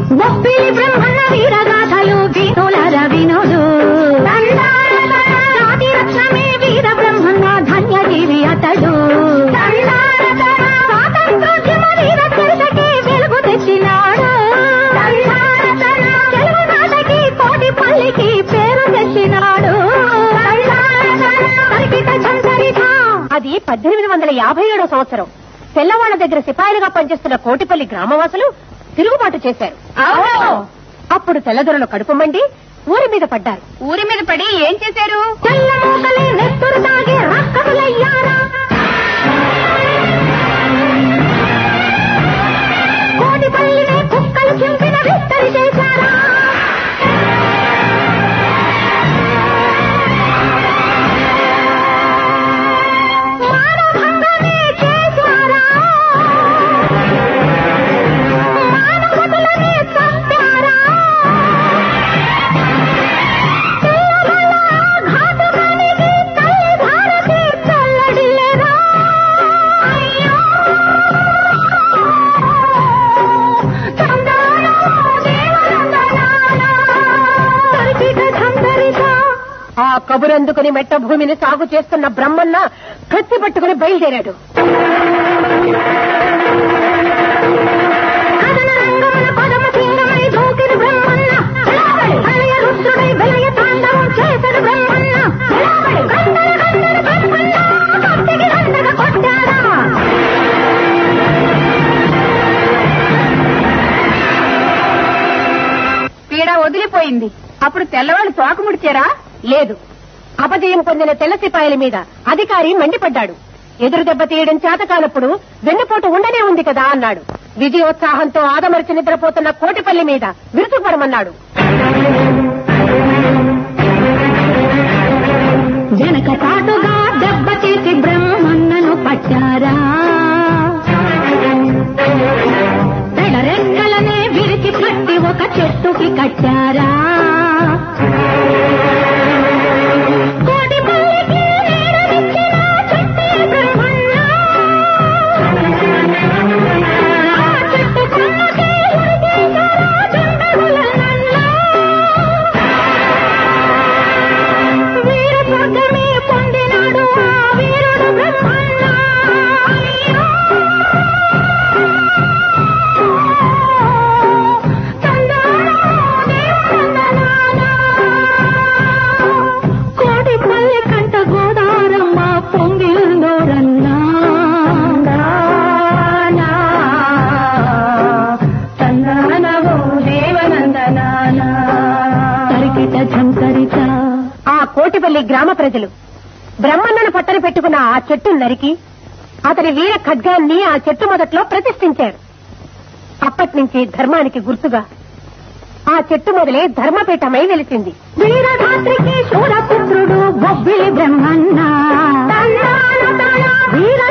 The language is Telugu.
బొబ్బిలి బ్రహ్మణ వీరగాథలు వినులర వినుడు జాతి రత్నమే వీర బ్రహ్మణ ధన్యజీవి అతడు స్వాతంత్రోద్యమ వీర చరితకి వెలుగు తెచ్చినాడు తెలుగు నాటకి కోటి పల్లికి పేరు తెచ్చినాడు పరికిత చంచరిత అది పద్దెనిమిది వందల యాభై ఏడో సంవత్సరం తెల్లవాళ్ల దగ్గర సిపాయిలుగా పనిచేస్తున్న కోటిపల్లి గ్రామవాసులు తిరుగుబాటు చేశారు అప్పుడు తెల్లదొరలు కడుపు మండి ఊరి మీద పడ్డారు ఊరి మీద పడి ఏం చేశారు తెల్లమూకలే నెత్తురు తాగి రక్కములయ్యారా కోటి పల్లిని కుక్కలు చింపిన విస్తరి చేశారా మానభంగమే చేశారా మానవతులనే చంపారా ఘాతుకానికి తల్లి భారతి చల్లడిల్లెరా అయ్యో చందాన దేవనందనాన పరిచిత చందరిత ఆ కబురందుకుని మెట్ట భూమిని సాగు చేస్తున్న బ్రహ్మన్న కత్తి పట్టుకుని బయలుదేరాడు కథన రంగమున పదమ సింగమై దూకిన బ్రహ్మన్న ప్రళయ రుద్రుడై వెలయ తాండవం చేసడు బ్రహ్మన్న గండర గండర బ్రహ్మన్న కత్తికి దండగ కొట్టాడా పీడ వదిలిపోయింది అప్పుడు తెల్లవాళ్ళు తోక ముడిచారా లేదు అపజయం పొందిన తెల్ల సిపాయిల మీద అధికారి మండిపడ్డాడు ఎదురు దెబ్బ తీయడం చేతకానప్పుడు వెన్నుపోటు ఉండనే ఉంది కదా అన్నాడు విజయోత్సాహంతో ఆదమరిచి నిద్రపోతున్న కోటిపల్లి మీద విరుచుపడమన్నాడు వెనక తాటుగా దెబ్బ తీసి బ్రహ్మన్నను పట్టారా పెడరెక్కలనే విరిచి కట్టి ఒక చెట్టుకి కట్టారా కోటి పల్లికి నీడనిచ్చిన చెట్టే బ్రహ్మన్న. ఆ చెట్టు కొమ్మకే ఉరికేశారా జండగులనన్నా. వీర స్వర్గమే పొందినాడు ఆ వీరుడు బ్రహ్మన్న అయ్యో. తందానా దేవనందనానా. కోటి పల్లె కంట గోదారమ్మ పొంగిల్లోరన్నా తందానవో దేవనందనానా తరికిట చంకరిత ఆ కోటిపల్లి గ్రామ ప్రజలు బ్రహ్మన్నను పట్టన పెట్టుకున్న ఆ చెట్టు నరికి అతని వీర ఖడ్గాన్ని ఆ చెట్టు మొదట్లో ప్రతిష్ఠించారు అప్పటి నుంచి ధర్మానికి గుర్తుగా ఆ చెట్టు మొదలే ధర్మపీఠమై వెలిసింది వీరధాత్రికి శూరపుత్రుడు బొబ్బిలి బ్రహ్మన్న వీర